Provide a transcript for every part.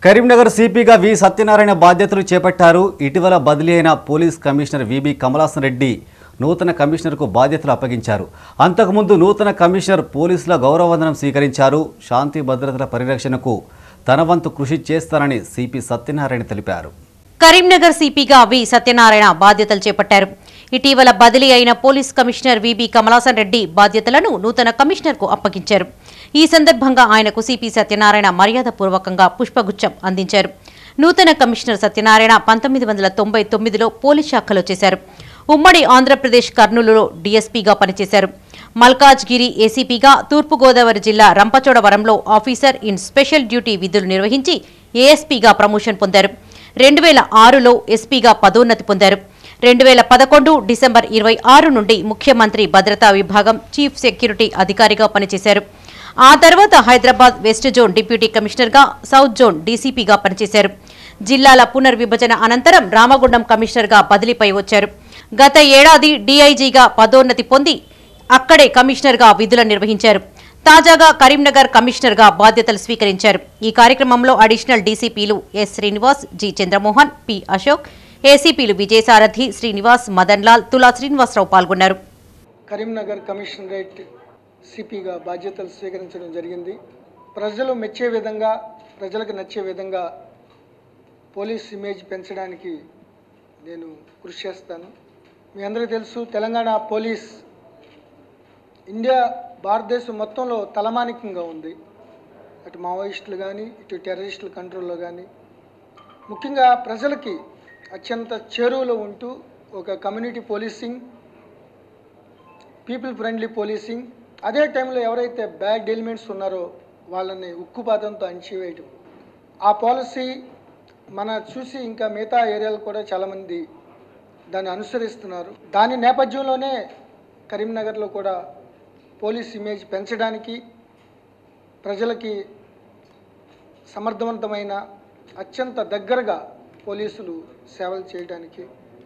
కరీంనగర్ సిపిగా వి సత్యనారాయణ బాధ్యతలు చేపట్టారు ఇటీవల బదిలీ అయిన police commissioner VB Kamalasan Reddy నూతన కమిషనర్కు బాధ్యతలు అప్పగించారు అంతకుముందు నూతన కమిషనర్ పోలీసుల గౌరవవందనం స్వీకరించారు శాంతి భద్రతల పరిరక్షణకు తన వంతు కృషి చేస్తానని సిపి సత్యనారాయణ తెలిపారు కరీంనగర్ సిపిగా వి సత్యనారాయణ బాధ్యతలు చేపట్టారు ఇటీవల బదిలీ అయిన police commissioner VB Kamalasan Reddy బాధ్యతలను నూతన కమిషనర్కు అప్పగించారు ఈ సందర్భంగా ఆయనకు సిపి సత్యనారాయణ మర్యాదపూర్వకంగా పుష్పగుచ్చం అందించారు నూతన కమిషనర్ సత్యనారాయణ పంతొమ్మిది వందల తొంభై తొమ్మిదిలో పోలీస్ శాఖలో చేశారు ఉమ్మడి ఆంధ్రప్రదేశ్ కర్నూలులో డీఎస్పీగా పనిచేశారు మల్కాజ్గిరి ఏసీపీగా తూర్పుగోదావరి జిల్లా రంపచోడవరంలో ఆఫీసర్ ఇన్ స్పెషల్ డ్యూటీ విధులు నిర్వహించి ఏఎస్పీగా ప్రమోషన్ పొందారు రెండు వేల ఆరులో ఎస్పీగా పదోన్నతి పొందారు రెండు వేల పదకొండు డిసెంబర్ ఇరవై ఆరు నుండి ముఖ్యమంత్రి భద్రతా విభాగం చీఫ్ సెక్యూరిటీ అధికారిగా పనిచేశారు ఆ తర్వాత హైదరాబాద్ వెస్ట్ జోన్ డిప్యూటీ కమిషనర్గా సౌత్ జోన్ డీసీపీగా పనిచేశారు జిల్లాల పునర్విభజన అనంతరం రామగుండం కమిషనర్గా బదిలీపై వచ్చారు గత ఏడాది డీఐజీగా పదోన్నతి పొంది అక్కడే కమిషనర్గా విధులు నిర్వహించారు తాజాగా కరీంనగర్ కమిషనర్గా బాధ్యతలు స్వీకరించారు ఈ కార్యక్రమంలో అడిషనల్ డీసీపీలు S Srinivas G Chandramohan P Ashok ఏసీపీలు విజయసారథి శ్రీనివాస్ మదన్ లాల్ తులా శ్రీనివాసరావు పాల్గొన్నారు కరీంనగర్ కమిషనరేట్ సిపిగా బాధ్యతలు స్వీకరించడం జరిగింది ప్రజలు మెచ్చే విధంగా ప్రజలకు నచ్చే విధంగా పోలీస్ ఇమేజ్ పెంచడానికి నేను కృషి చేస్తాను మీ అందరికీ తెలుసు తెలంగాణ పోలీస్ ఇండియా భారతదేశం మొత్తంలో తలమానికంగా ఉంది అటు మావోయిస్టులు కానీ ఇటు టెర్రరిస్టుల కంట్రోల్లో కానీ ముఖ్యంగా ప్రజలకి అత్యంత చేరువలో ఉంటూ ఒక community policing people friendly policing అదే టైంలో ఎవరైతే బ్యాడ్ ఎలిమెంట్స్ ఉన్నారో వాళ్ళని ఉక్కుపాతంతో అణిచివేయటం ఆ పాలసీ మన చూసి ఇంకా మిగతా ఏరియాలు కూడా చాలామంది దాన్ని అనుసరిస్తున్నారు దాని నేపథ్యంలోనే కరీంనగర్లో కూడా పోలీస్ ఇమేజ్ పెంచడానికి ప్రజలకి సమర్థవంతమైన అత్యంత దగ్గరగా పోలీసులు సేవలు చేయడానికి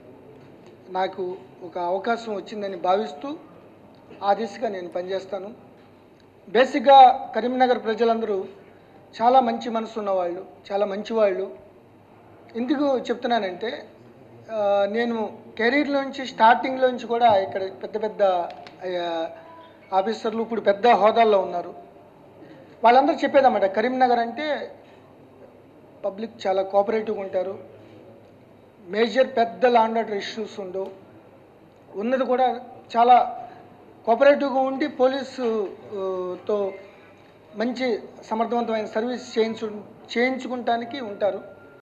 నాకు ఒక అవకాశం వచ్చిందని భావిస్తూ ఆ దిశగా నేను పనిచేస్తాను బేసిక్గా కరీంనగర్ ప్రజలందరూ చాలా మంచి మనసు ఉన్నవాళ్ళు చాలా మంచివాళ్ళు ఎందుకు చెప్తున్నానంటే ఆ, నేను కెరీర్లోంచి స్టార్టింగ్లోంచి కూడా ఇక్కడ పెద్ద పెద్ద ఆ, ఆఫీసర్లు ఇప్పుడు పెద్ద హోదాల్లో ఉన్నారు వాళ్ళందరూ చెప్పేదన్నమాట కరీంనగర్ అంటే పబ్లిక్ చాలా కోఆపరేటివ్గా ఉంటారు మేజర్ పెద్ద లాండ్ ఆర్డర్ ఇష్యూస్ ఉండవు ఉన్నది కూడా చాలా కోఆపరేటివ్గా ఉండి పోలీసు ఆ, తో మంచి సమర్థవంతమైన సర్వీస్ చేయించు చేయించుకుంటానికి ఉంటారు